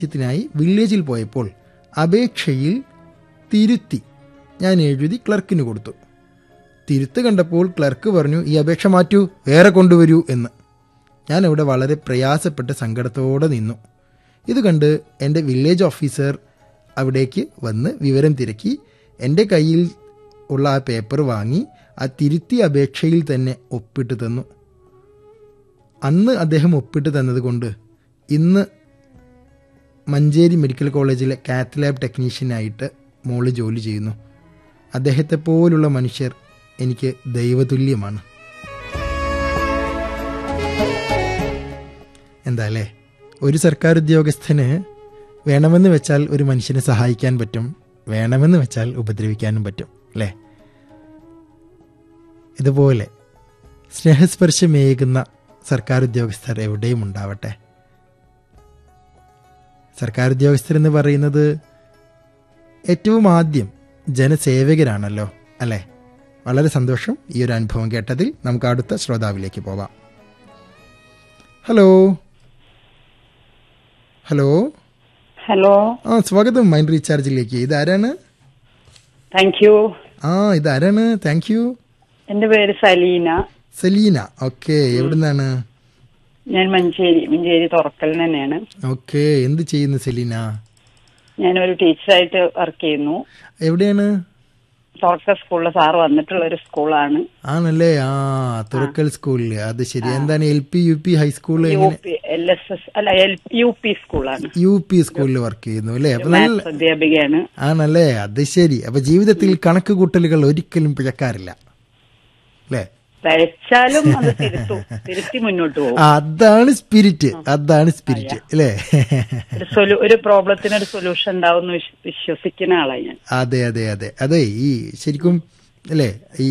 ത്തിനായി വില്ലേജിൽ പോയപ്പോൾ അപേക്ഷയിൽ തിരുത്തി ഞാൻ എഴുതി ക്ലർക്കിന് കൊടുത്തു തിരുത്ത് കണ്ടപ്പോൾ ക്ലർക്ക് പറഞ്ഞു ഈ അപേക്ഷ മാറ്റൂ വേറെ കൊണ്ടുവരൂ എന്ന് ഞാൻ അവിടെ വളരെ പ്രയാസപ്പെട്ട് സങ്കടത്തോടെ നിന്നു ഇത് കണ്ട് എൻ്റെ വില്ലേജ് ഓഫീസർ അവിടേക്ക് വന്ന് വിവരം തിരക്കി എൻ്റെ കയ്യിൽ ഉള്ള ആ പേപ്പർ വാങ്ങി ആ തിരുത്തിയ അപേക്ഷയിൽ തന്നെ ഒപ്പിട്ട് തന്നു അന്ന് അദ്ദേഹം ഒപ്പിട്ട് തന്നതുകൊണ്ട് ഇന്ന് മഞ്ചേരി മെഡിക്കൽ കോളേജിലെ കാത്ത് ലാബ് ടെക്നീഷ്യനായിട്ട് മോള് ജോലി ചെയ്യുന്നു അദ്ദേഹത്തെ പോലുള്ള മനുഷ്യർ എനിക്ക് ദൈവതുല്യമാണ് എന്താ അല്ലേ ഒരു സർക്കാർ ഉദ്യോഗസ്ഥന് വേണമെന്ന് വെച്ചാൽ ഒരു മനുഷ്യനെ സഹായിക്കാൻ പറ്റും വേണമെന്ന് വെച്ചാൽ ഉപദ്രവിക്കാനും പറ്റും അല്ലേ ഇതുപോലെ സ്നേഹസ്പർശമേകുന്ന സർക്കാർ ഉദ്യോഗസ്ഥർ എവിടെയും ഉണ്ടാവട്ടെ സർക്കാർ ഉദ്യോഗസ്ഥരെന്ന് പറയുന്നത് ഏറ്റവും ആദ്യം ജനസേവകരാണല്ലോ അല്ലേ വളരെ സന്തോഷം ഈ ഒരു അനുഭവം കേട്ടതിൽ നമുക്ക് അടുത്ത ശ്രോതാവിലേക്ക് പോവാം ഹലോ ഹലോ ഹലോ ആ സ്വാഗതം മൈൻഡ് റീചാർജിലേക്ക് ഇതാരാണ് താങ്ക് യു ആ ഇതാരാണ് താങ്ക് യു എന്റെ പേര് സലീന സലീന ഓക്കെ എവിടുന്നാണ് ഞാൻ മഞ്ചേരി മഞ്ചേരി തുറക്കൽ തന്നെയാണ് ഓക്കെ എന്ത് ചെയ്യുന്നു സെലീന ഞാനൊരു ടീച്ചറായിട്ട് വർക്ക് ചെയ്യുന്നു എവിടെയാണ് തുറക്കൽ സ്കൂളിൽ സാറ് വന്നിട്ടുള്ള ഒരു സ്കൂളാണ് ആണല്ലേ ആ തുറക്കൽ സ്കൂളില് അത് ശരി എന്താണ് എൽ പി യു പി ഹൈസ്കൂളിൽ യു എങ്ങനെ പി എൽ എസ് എസ് അല്ല എൽ യു പി സ്കൂളാണ് യു പി സ്കൂളിൽ വർക്ക് ചെയ്യുന്നു അല്ലേ അപ്പൊ നല്ല മാത്സ് അധ്യാപികയാണ് ആണല്ലേ അത് ശരി അപ്പൊ ജീവിതത്തിൽ കണക്ക് കൂട്ടലുകൾ ഒരിക്കലും പിഴക്കാറില്ല അല്ലേ തഴച്ചാലും അത് തിരുത്തു തിരുത്തി മുന്നോട്ട് പോകും അതാണ് സ്പിരിറ്റ് അതാണ് സ്പിരിറ്റ് അല്ലേ ഒരു സൊലു ഒരു പ്രോബ്ലത്തിന് ഒരു സൊല്യൂഷൻ ഉണ്ടാവും എന്ന് വിശ്വ- വിശ്വസിക്കുന്ന ആളാണ് ഞാൻ അതെ അതെ അതെ അതെ ഈ ശരിക്കും അല്ലേ ഈ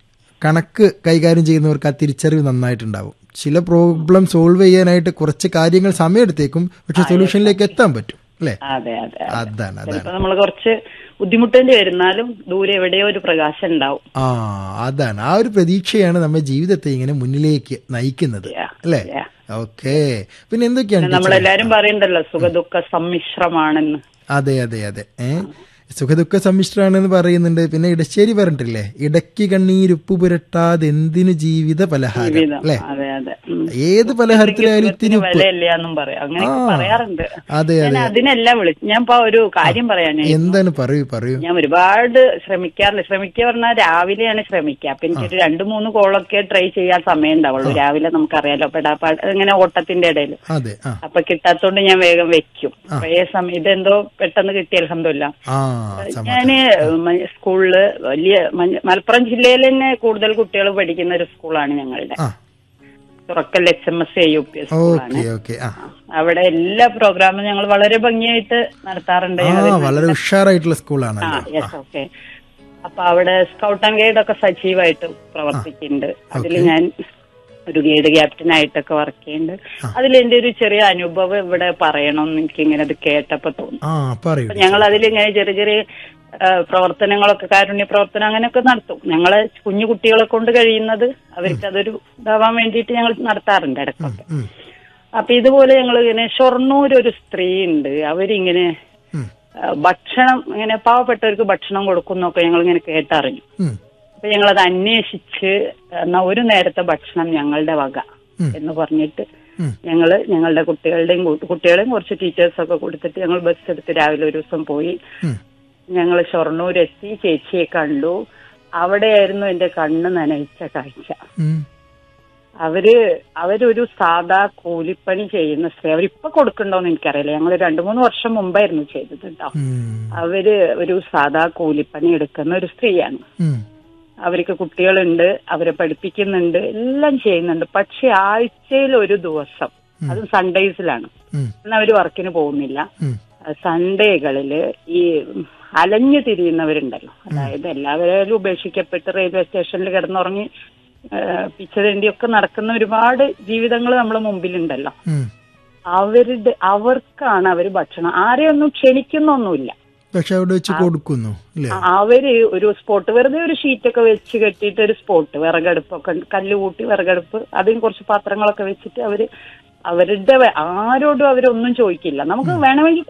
കണക്ക് കൈകാര്യം ചെയ്യുന്നവർക്ക് ആ തിരിച്ചറിവ് നന്നായിട്ടുണ്ടാവും ചില പ്രോബ്ലം സോൾവ് ചെയ്യാനായിട്ട് കുറച്ച് കാര്യങ്ങൾ സമയമെടുത്തേക്കും പക്ഷെ സൊല്യൂഷനിലേക്ക് എത്താൻ പറ്റും അല്ലേ അതെ അതെ അതാണ് അതാണ് ചിലപ്പോ നമ്മൾ കുറച്ച് ബുദ്ധിമുട്ടേണ്ടി വരുന്നാലും ദൂരെ എവിടെയോ ഒരു പ്രകാശം ഉണ്ടാവും ആ അതാണ് ആ ഒരു പ്രതീക്ഷയാണ് നമ്മുടെ ജീവിതത്തെ ഇങ്ങനെ മുന്നിലേക്ക് നയിക്കുന്നത് Yeah, അല്ലേ yeah. ഓക്കെ പിന്നെ എന്തൊക്കെയാണ് ടീച്ചർ? നമ്മളെല്ലാരും പറയണ്ടല്ലോ സുഖദുഃഖ സമ്മിശ്രമാണെന്ന് അതെ അതെ അതെ ഏ സുഖദുഃഖ സമ്മിശ്രാണെന്ന് പറയുന്നുണ്ട് പിന്നെ ഇടശ്ശേരി പറഞ്ഞിട്ടില്ലേ ഇടയ്ക്ക് കണ്ണീരുപ്പ് പുരട്ടാതെ എന്തിനു ജീവിത പലഹാരം ജീവിതം അല്ലേ അതെ അതെ ഉം. ഏത് പലഹാരത്തിലായാലും ഇത്തിരി സുഖത്തിന് ഉപ്പ് വിലയില്ല എന്നും പറയാം അങ്ങനെ ആ. പറയാറുണ്ട് അതെ ഞാൻ അതെ അതിനെല്ലാം വിളിച്ചു ഞാൻ ഇപ്പൊ ഒരു കാര്യം പറയാനേ എന്താണ് പറയൂ പറയൂ ഞാൻ ഒരുപാട് ശ്രമിക്കാറുണ്ട് ശ്രമിക്കുക പറഞ്ഞാൽ രാവിലെയാണ് ശ്രമിക്കുക അപ്പൊ എനിക്കൊരു രണ്ടു മൂന്ന് കോളൊക്കെ ട്രൈ ചെയ്യാൻ സമയം ഉണ്ടാവുള്ളൂ രാവിലെ നമുക്കറിയാലോ പെടാപ്പാട് ഇങ്ങനെ ഓട്ടത്തിന്റെ ഇടയിൽ അതെ ആ അപ്പൊ കിട്ടാത്തോണ്ട് ഞാൻ വേഗം വെക്കും കുറേ സമയം ഇതെന്തോ പെട്ടെന്ന് കിട്ടിയ അലഹമില്ല ആ സമാധാനം. ഞാന് മ- സ്കൂളില് വലിയ മ- മലപ്പുറം ജില്ലയിൽ തന്നെ കൂടുതൽ കുട്ടികൾ പഠിക്കുന്ന ഒരു സ്കൂളാണ് ഞങ്ങളുടെ ആ Thurakkal H M S A U P സ്കൂളാണ് ഓക്കെ ഓക്കെ ആ അവിടെ എല്ലാ പ്രോഗ്രാമും ഞങ്ങൾ വളരെ ഭംഗിയായിട്ട് നടത്താറുണ്ട് ആ ഞങ്ങൾ വളരെ ഉഷാറായിട്ടുള്ള ആ സ്കൂളാണല്ലോ യെസ് ഓക്കെ അപ്പൊ അവിടെ സ്കൗട്ട് ആൻഡ് ഗൈഡ് ഒക്കെ സജീവമായിട്ട് പ്രവർത്തിക്കുന്നുണ്ട് അതിൽ ഞാൻ ഒരു ഗൈഡ് ക്യാപ്റ്റൻ ആയിട്ടൊക്കെ വർക്ക് ചെയ്യുന്നുണ്ട് അതിൽ എന്റെ ഒരു ചെറിയ അനുഭവം ഇവിടെ പറയണം എന്ന് എനിക്ക് ഇങ്ങനെ അത് കേട്ടപ്പോ തോന്നി ആ പറയൂ അപ്പൊ ഞങ്ങൾ അതിലിങ്ങനെ ചെറിയ ചെറിയ ആ, പ്രവർത്തനങ്ങളൊക്കെ കാരുണ്യ പ്രവർത്തനം അങ്ങനെയൊക്കെ നടത്തും ഞങ്ങളെ കുഞ്ഞു കുട്ടികളെ കൊണ്ട് കഴിയുന്നത് അവർക്ക് അതൊരു ഇതാവാൻ വേണ്ടിയിട്ട് ഞങ്ങൾ നടത്താറുണ്ട് ഇടയ്ക്കൊക്കെ ഉം, അപ്പൊ ഇതുപോലെ ഞങ്ങൾ ഇങ്ങനെ ഷൊർണൂർ ഒരു സ്ത്രീ ഉണ്ട് അവരിങ്ങനെ ഉം, ആ, ഭക്ഷണം ഇങ്ങനെ പാവപ്പെട്ടവർക്ക് ഭക്ഷണം കൊടുക്കുന്നൊക്കെ ഞങ്ങൾ ഇങ്ങനെ കേട്ടറിഞ്ഞു ഉം, അപ്പൊ ഞങ്ങളത് അന്വേഷിച്ച് എന്നാ ഒരു നേരത്തെ ഭക്ഷണം ഞങ്ങളുടെ വക ഉം. എന്ന് പറഞ്ഞിട്ട് ഉം. ഞങ്ങള് ഞങ്ങളുടെ കുട്ടികളുടെയും കൂ- കുട്ടികളെയും കുറച്ച് ടീച്ചേഴ്സൊക്കെ കൊടുത്തിട്ട് ഞങ്ങൾ ബസ് എടുത്ത് രാവിലെ ഒരു ദിവസം പോയി ഉം. ഞങ്ങൾ ഷൊർണൂർ എത്തി ചേച്ചിയെ കണ്ടു അവിടെയായിരുന്നു എന്റെ കണ്ണ് നനയിച്ച കാഴ്ച ഉം. അവര് അവരൊരു സാധാ കൂലിപ്പണി ചെയ്യുന്ന സ്ത്രീ അവരിപ്പൊ കൊടുക്കണ്ടോന്ന് എനിക്കറിയില്ല ഞങ്ങൾ രണ്ടു മൂന്ന് വർഷം മുമ്പായിരുന്നു ചെയ്തത് കേട്ടോ ഉം, അവര് ഒരു സാധാ കൂലിപ്പണി എടുക്കുന്ന ഒരു സ്ത്രീയാണ് ഉം. അവർക്ക് കുട്ടികളുണ്ട് അവരെ പഠിപ്പിക്കുന്നുണ്ട് എല്ലാം ചെയ്യുന്നുണ്ട് പക്ഷെ ആഴ്ചയിൽ ഒരു ദിവസം അത് സൺഡേസിലാണ് ഉം, എന്നാൽ അവര് വർക്കിന് പോകുന്നില്ല ഉം. സൺഡേകളില് ഈ അലഞ്ഞു തിരിയുന്നവരുണ്ടല്ലോ അതായത് എല്ലാവരും ഉപേക്ഷിക്കപ്പെട്ട് റെയിൽവേ സ്റ്റേഷനിൽ കിടന്നുറങ്ങി ആ, പിച്ചതണ്ടിയൊക്കെ നടക്കുന്ന ഒരുപാട് ജീവിതങ്ങൾ നമ്മുടെ മുമ്പിലുണ്ടല്ലോ ഉം. അവരുടെ അവർക്കാണ് അവര് ഭക്ഷണം ആരെയൊന്നും ക്ഷണിക്കുന്നൊന്നുമില്ല പക്ഷെ അവിടെ വെച്ച് കൊടുക്കുന്നു അല്ലേ ആ- അവര് ഒരു സ്പോട്ട് വെറുതെ ഒരു ഷീറ്റൊക്കെ വെച്ച് കെട്ടിയിട്ട് ഒരു സ്പോട്ട് വിറകടുപ്പൊക്കെ ഉണ്ട്. കല്ല് കൂട്ടി വിറകടുപ്പ് അതിന് കുറച്ച് പാത്രങ്ങളൊക്കെ വെച്ചിട്ട് അവര് അവരുടെ വ- ആരോടും അവരൊന്നും ചോദിക്കില്ല നമുക്ക് വേണമെങ്കിൽ